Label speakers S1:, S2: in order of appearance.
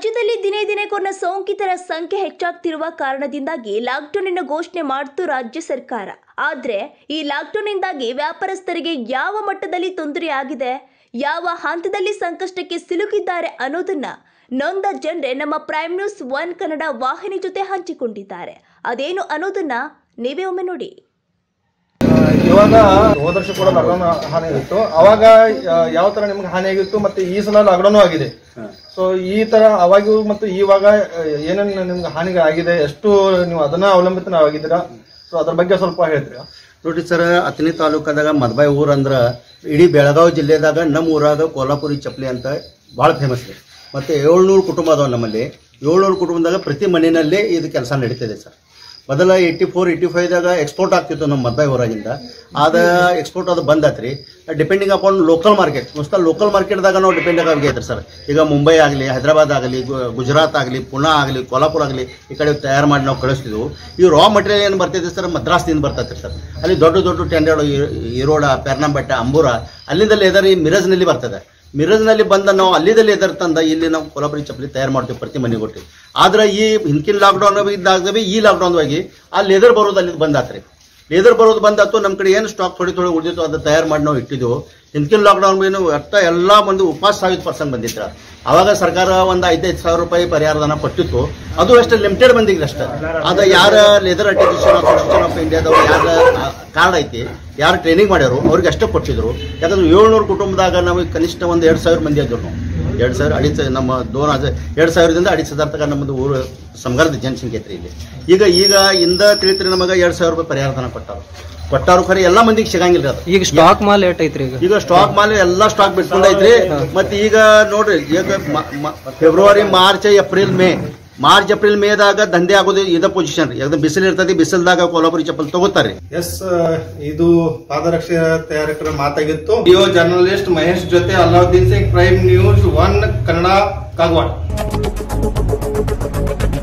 S1: ರಾಜ್ಯದಲ್ಲಿ ದಿನೇ ದಿನೇ ಕೊರೋನಾ ಸೋಂಕಿತರ ಸಂಖ್ಯೆ ಹೆಚ್ಚಾಗ್ತಿರುವ ಕಾರಣದಿಂದಾಗಿ ಲಾಕ್ಡೌನ್ ಘೋಷಣೆ ಮಾಡಿತು ರಾಜ್ಯ ಸರ್ಕಾರ ಆದ್ರೆ ಈ ಲಾಕ್ಡೌನ್ನಿಂದಾಗಿ ವ್ಯಾಪಾರಸ್ಥರಿಗೆ ಯಾವ ಮಟ್ಟದಲ್ಲಿ ತೊಂದರೆ ಆಗಿದೆ ಯಾವ ಹಂತದಲ್ಲಿ ಸಂಕಷ್ಟಕ್ಕೆ ಸಿಲುಕಿದ್ದಾರೆ ಅನ್ನೋದನ್ನ ನೊಂದ ಜನರೇ ನಮ್ಮ ಪ್ರೈಮ್ ನ್ಯೂಸ್ ಒನ್ ಕನ್ನಡ ವಾಹಿನಿ ಜೊತೆ ಹಂಚಿಕೊಂಡಿದ್ದಾರೆ ಅದೇನು ಅನ್ನೋದನ್ನ ನೀವೇ ಒಮ್ಮೆ ನೋಡಿ
S2: ಇವಾಗ ಹೋದ ವರ್ಷ ಕೂಡ ಲಾಕ್ಡೌನ್ ಹಾನಿ ಆಗಿತ್ತು ಅವಾಗ ಆ, ಯಾವ ತರ ನಿಮ್ಗೆ ಹಾನಿ ಆಗಿತ್ತು ಮತ್ತೆ ಈ ಸಲ ಲಾಕ್ಡೌನ್ ಆಗಿದೆ ಸೊ ಈ ತರ ಅವಾಗಿಯೂ ಮತ್ತು ಇವಾಗ ಆ, ಏನೇನು ನಿಮ್ಗೆ ಹಾನಿ ಆಗಿದೆ ಎಷ್ಟು ನೀವು ಅದನ್ನ ಅವಲಂಬಿತವಾಗಿದ್ದೀರಾ ಸೊ ಅದ್ರ ಬಗ್ಗೆ ಸ್ವಲ್ಪ ಹೇಳ್ತೀರಾ
S3: ನೋಡ್ರಿ ಸರ್ ಅತನಿ ತಾಲೂಕದಾಗ ಮದ್ಬಾಯಿ ಊರ್ ಅಂದ್ರ ಇಡೀ ಬೆಳಗಾವಿ ಜಿಲ್ಲೆದಾಗ ನಮ್ಮ ಊರಾಗ ಕೋಲ್ಹಾಪುರಿ ಚಪ್ಪಲಿ ಅಂತ ಭಾಳ ಫೇಮಸ್ ರೀ ಮತ್ತೆ ಏಳ್ನೂರು ಕುಟುಂಬ ಅದಾವ ನಮ್ಮಲ್ಲಿ ಏಳ್ನೂರು ಕುಟುಂಬದಾಗ ಪ್ರತಿ ಮನೆಯಲ್ಲೇ ಇದು ಕೆಲಸ ನಡೀತಿದೆ ಸರ್ ಮೊದಲ ಏಯ್ಟಿ ಫೋರ್ ಏಯ್ಟಿ ಫೈವ್ದಾಗ ಎಕ್ಸ್ಪೋರ್ಟ್ ಆಗ್ತಿತ್ತು ನಮ್ಮ ಮದ್ಬಾಯಿ ಊರಾಗಿಂದ ಆದ ಎಕ್ಸ್ಪೋರ್ಟ್ ಅದು ಬಂದಾತ್ರಿ depending upon local market most local ಮಾರ್ಕೆಟ್ದಾಗ ನಾವು ಡಿಪೆಂಡ್ ಆಗೈತ್ರಿ ಸರ್ ಈಗ ಮುಂಬೈ ಆಗಲಿ ಹೈದರಾಬಾದ್ ಆಗಲಿ ಗುಜರಾತ್ ಆಗಲಿ ಪುಣೆ ಆಗಲಿ ಕೋಲ್ಹಾಪುರ ಆಗಲಿ ಈ ಕಡೆ ತಯಾರು ಮಾಡಿ ನಾವು ಕಳಿಸ್ತಿದ್ವು ಈ ರಾ ಮಟೀರಿಯಲ್ ಏನು ಬರ್ತಿದೆ ಸರ್ ಮದ್ರಾಸ್ದಿಂದ ಬರ್ತೈತೆ ಸರ್ ಅಲ್ಲಿ ದೊಡ್ಡ ದೊಡ್ಡ ಟೆಂಡರ್ ಈರೋಡ ಪೆರ್ನಂಬೆಟ್ಟ ಅಂಬೂರ ಅಲ್ಲಿಂದ ಲೆದರ್ ಈ ಮಿರಜ್ನಲ್ಲಿ ಬರ್ತದೆ ಮಿರಜ್ನಲ್ಲಿ ಬಂದ ನಾವು ಅಲ್ಲಿದಲ್ಲಿ ಎದರ್ ತಂದ ಇಲ್ಲಿ ನಾವು ಕೊಲಾಬರಿ ಚಪ್ಪಲಿ ತಯಾರು ಮಾಡ್ತೀವಿ ಪ್ರತಿ ಮನೆಗೆ ಕೊಟ್ಟು ಆದ್ರೆ ಈ ಹಿಂದಿನ ಲಾಕ್ಡೌನ್ ಇದ್ದಾಗவே ಈ ಲಾಕ್ಡೌನ್ ಆಗಿ ಆ ಲೆದರ್ ಬರೋದು ಅಲ್ಲಿ ಬಂದಾತ್ರಿ ಲೇದರ್ ಬರೋದು ಬಂದಾತು ನಮ್ಮ ಕಡೆ ಏನು ಸ್ಟಾಕ್ ಥೋಡಿ ಥೋಡಿ ಉಳಿದಿತ್ತು ಅದು ತಯಾರು ಮಾಡಿ ನಾವು ಇಟ್ಟಿದ್ದೆವು ಹಿಂದಿನ ಲಾಕ್ಡೌನ್ ಏನು ಒಟ್ಟ ಎಲ್ಲ ಮಂದಿ ಉಪವಾಸ ಸಾವಿರ ಪರ್ಸೆಂಟ್ ಬಂದಿದ್ರ ಅವಾಗ ಸರ್ಕಾರ ಒಂದು ಐದೈದು ಸಾವಿರ ರೂಪಾಯಿ ಪರಿಹಾರಧನ ಕೊಟ್ಟಿತ್ತು ಅದು ಅಷ್ಟೇ ಲಿಮಿಟೆಡ್ ಬಂದಿದ್ರು ಅಷ್ಟೇ ಅದ ಯಾರ ಲೆದರ್ ಅಟೆನ್ಷನ್ ಅಸೋಸಿಯೇಷನ್ ಆಫ್ ಇಂಡಿಯಾದವ್ರು ಯಾರ ಕಾರ್ಡ್ ಐತಿ ಯಾರು ಟ್ರೈನಿಂಗ್ ಮಾಡ್ಯಾರು ಅವ್ರಿಗೆ ಅಷ್ಟೇ ಕೊಟ್ಟಿದ್ರು ಯಾಕಂದ್ರೆ ಏಳ್ನೂರು ಕುಟುಂಬದಾಗ ನಮಗೆ ಕನಿಷ್ಠ ಒಂದು ಎರಡು ಸಾವಿರ ಮಂದಿ ಆದ್ರು ನಾವು ಎರಡು ಸಾವಿರ ಅಡಿಚ ನಮ್ಮ ದೋನ್ ಹಜಾರ್ ಎರಡು ಸಾವಿರದಿಂದ ಅಡಿಚ ಹಜಾರ್ ತನಕ ನಮ್ಮದು ಊರು ಸಮಗಾರದ ಜನಸಂಖ್ಯೆ ಐತ್ರಿ ಇಲ್ಲಿ ಈಗ ಈಗ ಇಂದ ತಿಳಿತ್ರಿ ನಮಗೆ ಎರಡು ಸಾವಿರ ರೂಪಾಯಿ ಪರಿಹಾರಧನ ಕೊಟ್ಟಾರು ಕೊಟ್ಟಾರು ಖರೆ ಎಲ್ಲ ಮಂದಿಗೆ ಸಿಗಂಗಿಲ್ಲ ಅದು
S4: ಈಗ ಸ್ಟಾಕ್ ಮಾಲ್ ಏಟ್ ಐತ್ರಿ ಈಗ
S3: ಈಗ ಸ್ಟಾಕ್ ಮಾಲ್ ಎಲ್ಲಾ ಸ್ಟಾಕ್ ಬಿಟ್ಕೊಂಡೈತ್ರಿ ಮತ್ತೆ ಈಗ ನೋಡ್ರಿ ಈಗ ಮ- ಮ- February March April May March April ಮೇದಾಗ ದಂಧೆ ಆಗೋದು ಇದ ಪೊಸಿಷನ್ ರೀ ಯಾಕಂದ್ರೆ ಬಿಸಿಲು ಇರ್ತದೆ ಬಿಸಿಲ್ದಾಗ ಕೊಲ್ಹಾಪುರಿ ಚಪ್ಪಲ್ ತಗೋತಾರ್ರಿ
S2: ಎಸ್ ಇದು ಪಾದರಕ್ಷೆ ತಯಾರಕರ ಮಾತಾಗಿತ್ತು ವಿಡಿಯೋ ಜರ್ನಲಿಸ್ಟ್ ಮಹೇಶ್ ಜೊತೆ Alauddin Singh prime news one Kannada Kagwad